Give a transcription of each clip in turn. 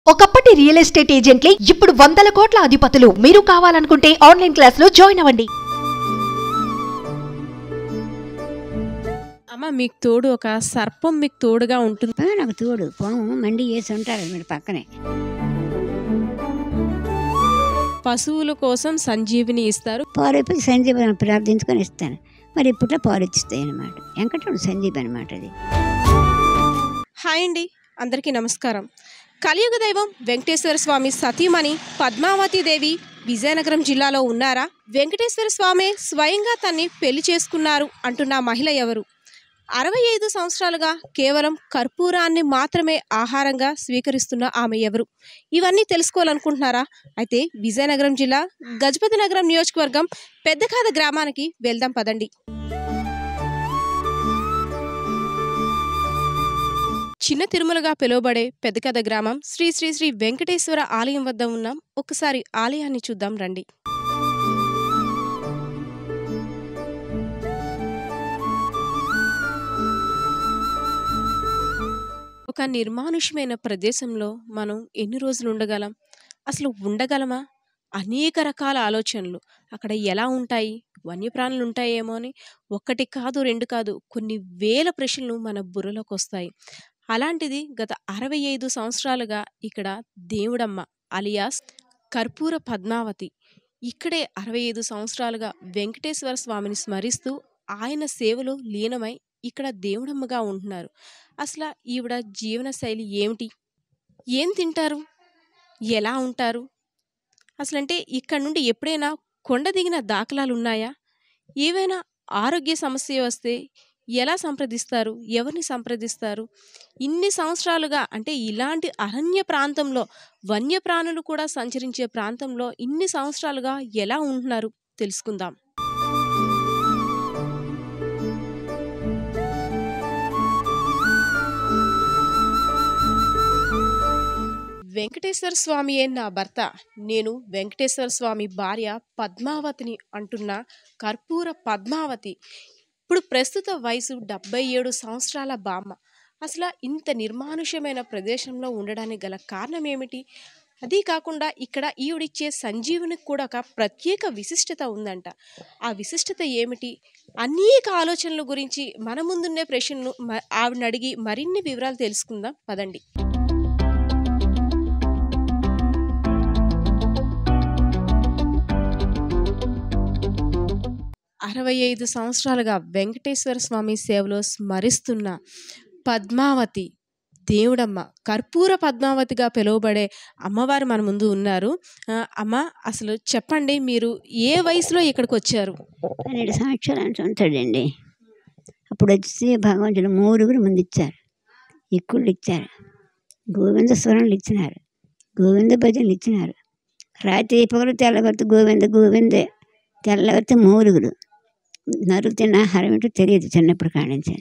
ఒకప్పటి real estate ఏజెంట్లే ఇప్పుడు వందల కోట్ల అధిపతులు మీరు కావాలనుకుంటే ఆన్లైన్ క్లాస్ లో జాయిన్ అవ్వండి అమ్మ మీకు తోడు ఒక సర్పం మీకు తోడుగా ఉంటుంది ఆ, నాకు తోడు పాము మండి వేసి ఉంటారు మీరు పక్కనే పశువుల కోసం సంజీవిని ఇస్తారు పాలైపోయి సంజీవని ప్రార్థించుకొని ఇస్తాను మరి ఇప్పట్లో పాలు ఇచ్చిస్తాయి అనమాట వెంకటోడు సంజీవ్ అనమాట అది హాయ్ అండి అందరికీ నమస్కారం కలియుగ దైవం వెంకటేశ్వర స్వామి సతీమణి పద్మావతి దేవి విజయనగరం జిల్లాలో ఉన్నారా వెంకటేశ్వర స్వామి స్వయంగా తన్ని పెళ్లి చేసుకున్నారు అంటున్న మహిళ ఎవరు అరవై ఐదు సంవత్సరాలుగా కేవలం కర్పూరాన్ని మాత్రమే ఆహారంగా స్వీకరిస్తున్న ఆమె ఎవరు ఇవన్నీ తెలుసుకోవాలనుకుంటున్నారా అయితే విజయనగరం జిల్లా గజపతి నగరం నియోజకవర్గం పెద్దకాద గ్రామానికి వెళ్దాం పదండి చిన్న తిరుమలగా పిలువబడే పెద్దకథ గ్రామం శ్రీ శ్రీ శ్రీ వెంకటేశ్వర ఆలయం వద్ద ఉన్నాం ఒకసారి ఆలయాన్ని చూద్దాం రండి ఒక నిర్మానుష్యమైన ప్రదేశంలో మనం ఎన్ని రోజులు ఉండగలం అసలు ఉండగలమా అనేక రకాల ఆలోచనలు అక్కడ ఎలా ఉంటాయి వన్యప్రాణులు ఉంటాయేమో అని ఒక్కటి కాదు రెండు కాదు కొన్ని వేల ప్రశ్నలు మన బుర్రలోకి వస్తాయి అలాంటిది గత అరవై ఐదు సంవత్సరాలుగా ఇక్కడ దేవుడమ్మ అలియాస్ కర్పూర పద్మావతి ఇక్కడే అరవై ఐదు సంవత్సరాలుగా వెంకటేశ్వర స్వామిని స్మరిస్తూ ఆయన సేవలో లీనమై ఇక్కడ దేవుడమ్మగా ఉంటున్నారు అసలు ఈవిడ జీవన శైలి ఏమిటి ఏం తింటారు ఎలా ఉంటారు అసలంటే ఇక్కడ నుండి ఎప్పుడైనా కొండ దిగిన దాఖలాలు ఉన్నాయా ఏవైనా ఆరోగ్య సమస్య వస్తే ఎలా సంప్రదిస్తారు ఎవరిని సంప్రదిస్తారు ఇన్ని సంవత్సరాలుగా అంటే ఇలాంటి అరణ్య ప్రాంతంలో వన్యప్రాణులు కూడా సంచరించే ప్రాంతంలో ఇన్ని సంవత్సరాలుగా ఎలా ఉంటున్నారు తెలుసుకుందాం వెంకటేశ్వర స్వామియే నా భర్త నేను వెంకటేశ్వర స్వామి భార్య పద్మావతిని అంటున్న కర్పూర పద్మావతి ఇప్పుడు ప్రస్తుత వయసు డెబ్బై ఏడు సంవత్సరాల బామ్మ అసలు ఇంత నిర్మానుష్యమైన ప్రదేశంలో ఉండడానికి గల కారణం ఏమిటి అదీ కాకుండా ఇక్కడ ఈవిడిచ్చే సంజీవునికి కూడా ఒక ప్రత్యేక విశిష్టత ఉందంట ఆ విశిష్టత ఏమిటి అనేక ఆలోచనల గురించి మన ముందున్నే ప్రశ్నలు మ- ఆవిడని అడిగి మరిన్ని వివరాలు తెలుసుకుందాం పదండి అరవై ఐదు సంవత్సరాలుగా వెంకటేశ్వర స్వామి సేవలో స్మరిస్తున్న పద్మావతి దేవుడమ్మ కర్పూర పద్మావతిగా పిలువబడే అమ్మవారు మన ముందు ఉన్నారు ఆ, అమ్మ అసలు చెప్పండి మీరు ఏ వయసులో ఇక్కడికి వచ్చారు పన్నెండు సంవత్సరాలు అంటూ ఉంటాడండి అప్పుడు వచ్చి భగవంతుడు మూడుగురు ముందు ఇచ్చారు ఎక్కుళ్ళు ఇచ్చారు గోవింద స్వరణలు ఇచ్చినారు గోవింద భజనలు ఇచ్చినారు రాత్రి పగలు తెల్లగొత్త గోవింద గోవిందే తెల్లగొత్త మూలుగురు నరులు తిన్న ఆహారం ఏంటో తెలియదు చిన్నప్పుడు కానించి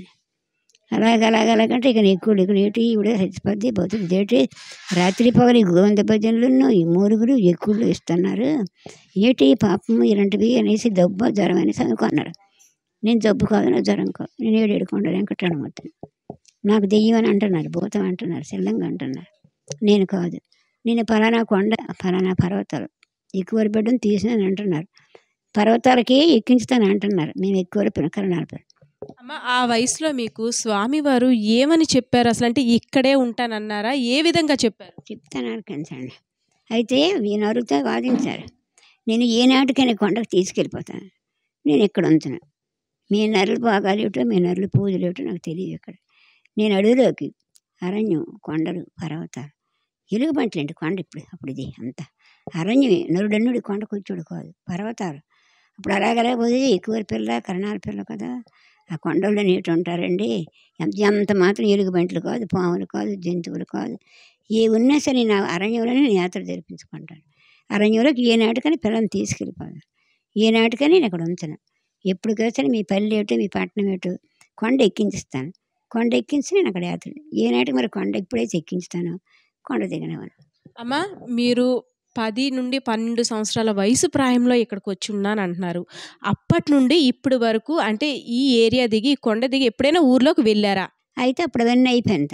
అలాగ అలాగ అలాగంటే ఇక ఎక్కువ ఇక ఏటి ఇవిడే చచ్చిపోద్ది పోతుంది ఇదేంటి రాత్రి పగలు ఈ గోవింద భజనలను ఈ మూలుగురు ఎక్కుళ్ళు ఇస్తున్నారు ఏటి పాపం ఇలాంటివి అనేసి దెబ్బ జ్వరం అనేసి అనుకున్నారు నేను జబ్బు కాదు నా జ్వరం కాదు నేను ఏడు ఏడుకొండ వెంకటరమూర్తి నాకు దెయ్యం అని అంటున్నారు భూతం అంటున్నారు సెల్లంగా అంటున్నారు నేను కాదు నేను ఫలానా కొండ ఫలానా పర్వతాలు ఎక్కువ బిడ్డను తీసినాను అంటున్నారు పర్వతాలకి ఎక్కించుతాను అంటున్నారు నేను ఎక్కువ కరణాల పేరు అమ్మ ఆ వయసులో మీకు స్వామివారు ఏమని చెప్పారు అసలు అంటే ఇక్కడే ఉంటానన్నారా ఏ విధంగా చెప్పారు చెప్తాను అనుకుంటండి అయితే ఈయన అరుగుతో వాదించారు నేను ఏనాటికైనా కొండకు తీసుకెళ్ళిపోతాను నేను ఇక్కడ ఉంచును మీ నరులు భాగాలు ఏమిటో మీ నరులు పూజలు ఏమిటో నాకు తెలియదు ఇక్కడ నేను అడవిలోకి అరణ్యం కొండలు పర్వతాలు ఎలుగుబంట్లేంటి కొండ ఇప్పుడు అప్పుడు ఇది అంతా అరణ్యమే నరుడన్నుడి కొండ కూర్చోడు కాదు పర్వతాలు అప్పుడు అలాగలా పోతే ఎక్కువ పిల్ల కరణాల పిల్ల కదా ఆ కొండల్లో నీటి ఉంటారండి ఎంత ఎంత మాత్రం ఎలుగుబంట్లు కాదు పాములు కాదు జంతువులు కాదు ఏ ఉన్నా సరే నా అరణ్యంలోనే నేను యాత్ర జరిపించుకుంటాను అరణ్యంలోకి ఏ నాటికని పిల్లల్ని తీసుకెళ్ళిపోతాను ఏ నాటికని నేను అక్కడ ఉంచను ఎప్పుడు సరే మీ పల్లె ఏటో మీ పట్టణం ఏటో కొండ ఎక్కించిస్తాను కొండ ఎక్కించి నేను అక్కడ యాత్ర ఏ నాటికి మరి కొండ ఎప్పుడైతే ఎక్కించుతానో కొండ దిగనవను అమ్మ మీరు పది నుండి పన్నెండు సంవత్సరాల వయసు ప్రాయంలో ఇక్కడికి వచ్చి ఉన్నాను అంటున్నారు అప్పటి నుండి ఇప్పటి వరకు అంటే ఈ ఏరియా దిగి ఈ కొండ దిగి ఎప్పుడైనా ఊర్లోకి వెళ్ళారా అయితే అప్పుడు అవన్నీ అయిపోయినారు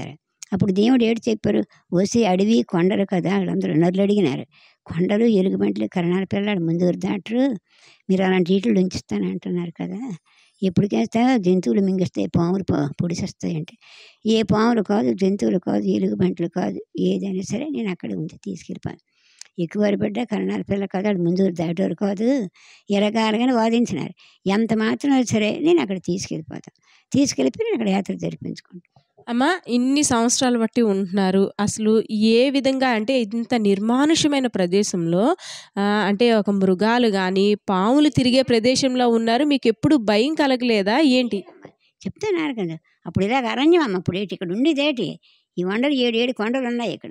అప్పుడు దేవుడు ఏడు చెప్పారు ఓసి అడవి కొండలు కదా వాళ్ళందరూ నరులు అడిగినారు కొండలు ఎలుగుబంట్లు కరణాల పిల్లలు ముందు దాటరు మీరు అలాంటి వీటిలో ఉంచుతాను అంటున్నారు కదా ఎప్పటికేస్తా జంతువులు మింగిస్తాయి పాములు పా- పొడిసేస్తాయి అంటే ఏ పాములు కాదు జంతువులు కాదు ఎలుగుబంట్లు కాదు ఏదైనా సరే నేను అక్కడ ఉంచి తీసుకెళ్ళిపోయాను ఎక్కువ బిడ్డ కరణాల పిల్ల కాదు వాడు ముందు దాటోరు కాదు ఎలాగాలగానే వాదించినారు ఎంత మాత్రం సరే నేను అక్కడ తీసుకెళ్ళిపోతాను తీసుకెళ్ళిపోయి నేను అక్కడ యాత్ర జరిపించుకుంటాను అమ్మ ఇన్ని సంవత్సరాలు బట్టి ఉంటున్నారు అసలు ఏ విధంగా అంటే ఇంత నిర్మానుష్యమైన ప్రదేశంలో ఆ, అంటే ఒక మృగాలు కానీ పాములు తిరిగే ప్రదేశంలో ఉన్నారు మీకు ఎప్పుడు భయం కలగలేదా ఏంటి చెప్తున్నారు కదా అప్పుడు ఇలాగ అరణ్యం అమ్మ ఇప్పుడు ఏంటి ఇక్కడ ఉండేదేటి ఈ కొండలు ఏడు ఏడు కొండలు ఉన్నాయి ఇక్కడ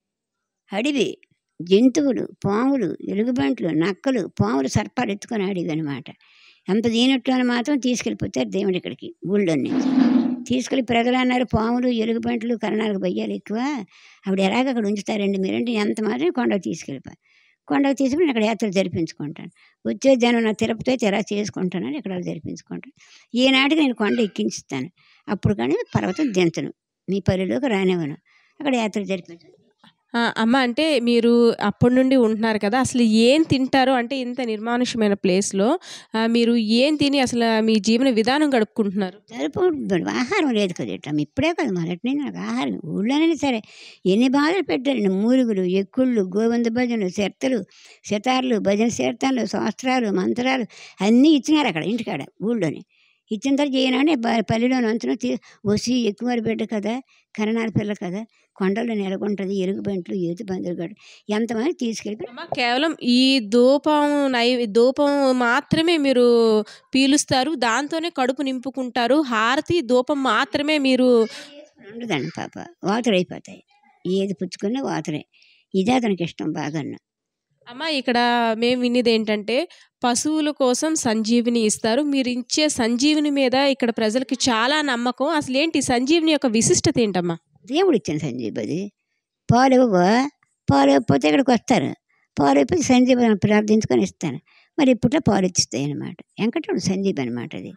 అడవి జంతువులు పాములు ఎలుగుబంట్లు నక్కలు పాములు సర్పాలు ఎత్తుకొని అడవి అనమాట అంత దీనట్టు మాత్రం తీసుకెళ్ళిపోతారు దేవుడు ఇక్కడికి ఊళ్ళోని తీసుకెళ్ళి ప్రజలు అన్నారు పాములు ఎలుగుబంట్లు కరణాలకు బయ్యాలు ఎక్కువ అప్పుడు ఎలాగ అక్కడ ఉంచుతారండి మీరంటే ఎంత మాత్రం కొండకు తీసుకెళ్ళిపోయి కొండకు తీసుకుని అక్కడ యాత్ర జరిపించుకుంటాను వచ్చే జనం నా తిరుపతి అయితే ఎలా చేసుకుంటానని ఇక్కడ జరిపించుకుంటాను ఈనాటికి నేను కొండ ఎక్కించుతాను అప్పుడు కానీ పర్వతం దించను మీ పల్లెలోకి రానివ్వను అక్కడ యాత్ర జరిపించు ఆ, అమ్మ అంటే మీరు అప్పటి నుండి ఉంటున్నారు కదా అసలు ఏం తింటారు అంటే ఇంత నిర్మానుష్యమైన ప్లేస్లో ఆ, మీరు ఏం తిని అసలు మీ జీవన విధానం గడుపుకుంటున్నారు సరిపోతుంది ఆహారం లేదు కదా ఇట్లా ఇప్పుడే కదా మొదటి నాకు ఆహారం ఊళ్ళోనైనా సరే ఎన్ని బాధలు పెట్టారండి మూలుగులు ఎక్కుళ్ళు గోవింద భజనలు శర్తలు శతార్లు భజన శీర్తనలు శాస్త్రాలు మంత్రాలు అన్నీ ఇచ్చినారు అక్కడ ఇంటికాడ ఊళ్ళోని ఇచ్చిన తర్వాత ఈనాడే బ- పల్లెలో అంతను వసి ఎక్కువ బిడ్డ కదా కరణాల పిల్ల కదా కొండల్లో నెలకొంటుంది ఎలుగుబంట్లు ఏతు బందులు గడు ఎంతమంది తీసుకెళ్ళి అమ్మ కేవలం ఈ ధూపం నై ధూపం మాత్రమే మీరు పీలుస్తారు దాంతోనే కడుపు నింపుకుంటారు హారతి ధూపం మాత్రమే మీరు ఉండదండి పాప వాతలు అయిపోతాయి ఏది పుచ్చుకున్నా వాతలే ఇదే అతనికి ఇష్టం బాగా అమ్మ ఇక్కడ మేము వినేది ఏంటంటే పశువుల కోసం సంజీవిని ఇస్తారు మీరు ఇచ్చే సంజీవిని మీద ఇక్కడ ప్రజలకి చాలా నమ్మకం అసలు ఏంటి సంజీవిని యొక్క విశిష్టత ఏంటమ్మా దేవుడు ఇచ్చిన సంజీవ్ అది పాలు ఇవ్వవా పాలు ఇవ్వకపోతే ఇక్కడికి వస్తారు పాలు ఇవ్వకపోతే సంజీవ్ అని ప్రార్థించుకొని ఇస్తాను మరి ఇప్పట్లో పాలు ఇచ్చిస్తాయి అనమాట వెంకటరుడు సంజీవ్ అనమాట అది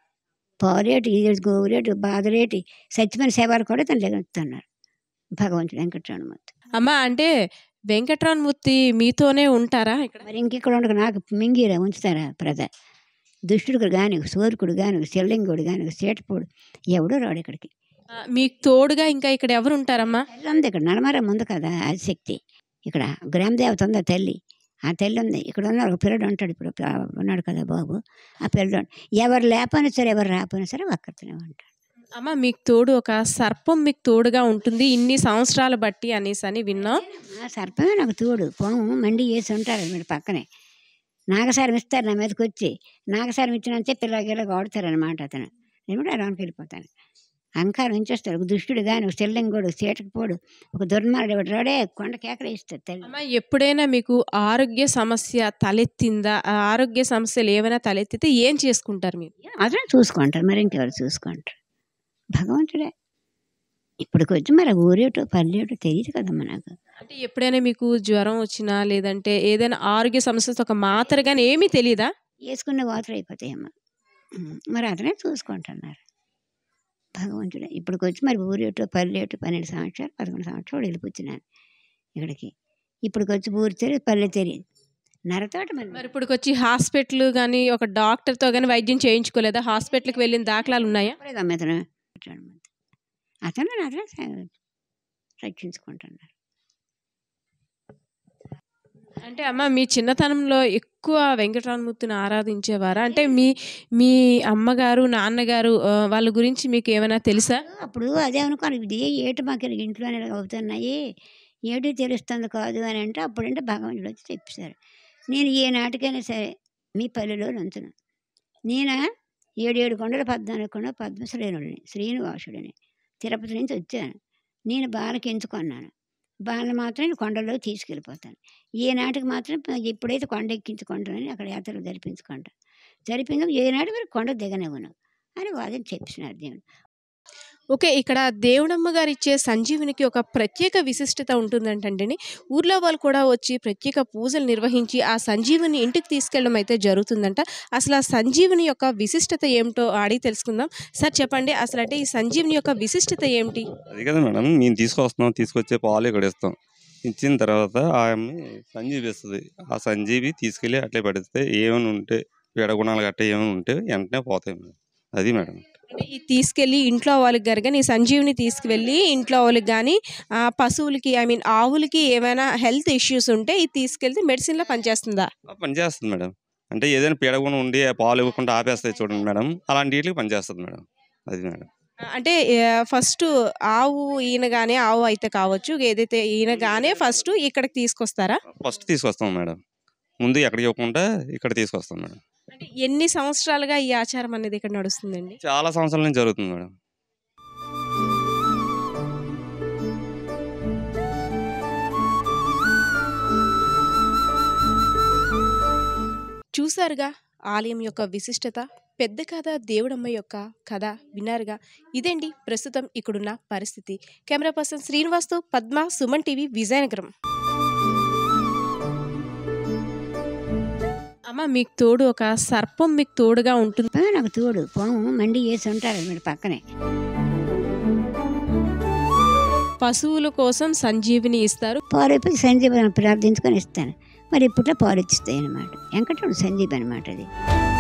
పాలేటి ఇది గోవులేటి బాధలేటి సత్యమైన సేవలు కూడా తను లెగుతున్నారు భగవంతుడు వెంకటరమణ మొత్తం అమ్మ అంటే వెంకట్రామూర్తి మీతోనే ఉంటారా ఇక్కడ మరి ఇంకెక్కడ ఉండక నాకు మింగిరా ఉంచుతారా ప్రజ దుష్టుడు కానీ సోరుకుడు కానీ సెల్లింగుడు కానీ సేటపోడు ఎవడో రాడు ఇక్కడికి ఆ, మీకు తోడుగా ఇంకా ఇక్కడ ఎవరు ఉంటారమ్మా తల్లి ఉంది ఇక్కడ నడమరం ఉంది కదా ఆదిశక్తి ఇక్కడ గ్రామ దేవత ఉంది ఆ తల్లి ఆ తల్లి ఉంది ఇక్కడ ఉన్న ఒక పిల్లడు ఉంటాడు ఇప్పుడు ఆ ఉన్నాడు కదా బాబు ఆ పిల్లడు ఎవరు లేకపోయినా సరే ఎవరు రాకపోయినా సరే ఒక్కరితోనే ఉంటాడు అమ్మ మీకు తోడు ఒక సర్పం మీకు తోడుగా ఉంటుంది ఇన్ని సంవత్సరాలు బట్టి అనేసి అని విన్నాం ఆ సర్పమే నాకు తోడు పాము మండి వేసి ఉంటారు మీరు పక్కనే నాగసారం ఇస్తారు నా మీదకి వచ్చి నాగసారం ఇచ్చినంతే పిల్లగిల్లగా ఆడుతారనమాట అతను నేను కూడా అరానికి వెళ్ళిపోతాను అహంకారం ఉంచేస్తాడు ఒక దుష్టుడు కానీ ఒక సెల్లంగోడు పోడు ఒక దుర్మారుడు ఒకటి రాడే కొండ కేకలు ఇస్తాడు తల్లి అమ్మ ఎప్పుడైనా మీకు ఆరోగ్య సమస్య తలెత్తిందా ఆ ఆరోగ్య సమస్యలు ఏమైనా తలెత్తితే ఏం చేసుకుంటారు మీరు అతను చూసుకుంటారు మరి ఇంకెవరు చూసుకుంటారు భగవంతుడే ఇప్పటికి వచ్చి మరి ఊరేటో పల్లెటో తెలియదు కదమ్మా నాకు అంటే ఎప్పుడైనా మీకు జ్వరం వచ్చినా లేదంటే ఏదైనా ఆరోగ్య సమస్యతో ఒక మాత్ర కానీ ఏమీ తెలియదా వేసుకున్న వాటర్ అయిపోతాయమ్మా ఉమ్, మరి అతనే చూసుకుంటున్నారు భగవంతుడే ఇప్పటికి వచ్చి మరి ఊరేటో పల్లెటో పన్నెండు సంవత్సరాలు పదకొండు సంవత్సరాలు వెళ్ళిపోతున్నాను ఇక్కడికి ఇప్పటికి వచ్చి ఊరు తెలియదు పల్లె తెలియదు నరతోట మరి మరి ఇప్పుడు వచ్చి హాస్పిటల్ కానీ ఒక డాక్టర్తో కానీ వైద్యం చేయించుకోలేదా హాస్పిటల్కి వెళ్ళిన దాఖలాలు ఉన్నాయా ఇప్పుడే గమ్మ అతను అతను అతనే స- రక్షించుకుంటున్నారు అంటే అమ్మ మీ చిన్నతనంలో ఎక్కువ వెంకటరామమూర్తిని ఆరాధించేవారా అంటే మీ మీ అమ్మగారు నాన్నగారు ఆ, వాళ్ళ గురించి మీకు ఏమైనా తెలుసా అప్పుడు అదే అనుకోను ఇది ఏటి మాకు ఇలా ఇంట్లోనే ఇలా అవుతున్నాయి ఏటి తెలుస్తుంది కాదు అని అంటే అప్పుడంటే భగవంతుడు వచ్చి చెప్పారు నేను ఏ నాటికైనా సరే మీ పల్లెలో నంచును నేను ఏడు ఏడు కొండల పద్నాలుగు కొండల పద్మశ్రేణుడిని శ్రీనివాసుడిని తిరుపతి నుంచి వచ్చాను నేను బాలకి ఎంచుకున్నాను బాలను మాత్రం నేను కొండల్లో తీసుకెళ్ళిపోతాను ఏ నాటికి మాత్రం ఎప్పుడైతే కొండ ఎక్కించుకుంటానని అక్కడ యాత్రలు జరిపించుకుంటాను జరిపించక ఏ నాటి వరకు కొండ దిగనివ్వను అని వాదన చెప్పినారు దేవుడు ఓకే ఇక్కడ దేవుడమ్మ గారు ఇచ్చే సంజీవునికి ఒక ప్రత్యేక విశిష్టత ఉంటుందంటండి ఊర్లో వాళ్ళు కూడా వచ్చి ప్రత్యేక పూజలు నిర్వహించి ఆ సంజీవుని ఇంటికి తీసుకెళ్ళడం అయితే జరుగుతుందంట అసలు ఆ సంజీవుని యొక్క విశిష్టత ఏమిటో అడిగి తెలుసుకుందాం సార్ చెప్పండి అసలు అంటే ఈ సంజీవుని యొక్క విశిష్టత ఏమిటి అది కదా మేడం మేము తీసుకొస్తున్నాం తీసుకొచ్చే పాలు ఇక్కడ ఇస్తాం ఇచ్చిన తర్వాత ఆమె సంజీవి ఇస్తుంది ఆ సంజీవి తీసుకెళ్ళి అట్లే పడితే ఏమైనా ఉంటే విడగుణాలు గట్ట ఏమైనా ఉంటే వెంటనే పోతాయి మేడం అది మేడం అంటే ఇది తీసుకెళ్ళి ఇంట్లో వాళ్ళకి కానీ ఈ సంజీవిని తీసుకువెళ్ళి ఇంట్లో వాళ్ళకి కానీ ఆ పశువులకి ఐ మీన్ ఆవులకి ఏమైనా హెల్త్ ఇష్యూస్ ఉంటే ఇది తీసుకెళ్తే మెడిసిన్లో పనిచేస్తుందా ఆ పని చేస్తుంది మేడం అంటే ఏదైనా పీడగుణం ఉండి ఆ పాలు ఇవ్వకుండా ఆపేస్తాయి చూడండి మేడం అలాంటి వీటికి పనిచేస్తుంది మేడం అది మేడం అంటే ఫస్ట్ ఆవు ఈయనగానే ఆవు అయితే కావచ్చు ఏదైతే ఈయనగానే ఫస్ట్ ఇక్కడికి తీసుకొస్తారా ఫస్ట్ తీసుకొస్తాం మేడం ముందు ఎక్కడికి ఇవ్వకుండా ఇక్కడ తీసుకొస్తాం మేడం అంటే ఎన్ని సంవత్సరాలుగా ఈ ఆచారం అనేది ఇక్కడ నడుస్తుందండి చాలా సంవత్సరాల నుంచి జరుగుతుంది మేడం చూసారుగా ఆలయం యొక్క విశిష్టత పెద్ద కథ దేవుడమ్మ యొక్క కథ విన్నారుగా ఇదండి ప్రస్తుతం ఇక్కడున్న పరిస్థితి కెమెరా పర్సన్ శ్రీనివాస్తో పద్మ సుమన్ టీవీ విజయనగరం అమ్మ మీకు తోడు ఒక సర్పం మీకు తోడుగా ఉంటుంది ఆ, నాకు తోడు పాము మండి వేసి ఉంటారు మీరు పక్కనే పశువుల కోసం సంజీవిని ఇస్తారు పాలైపోయి సంజీవని ప్రార్థించుకొని ఇస్తాను మరి ఇప్పట్లో పాలు ఇచ్చిస్తాయి అనమాట వెంకటోడు సంజీవ్ అనమాట అది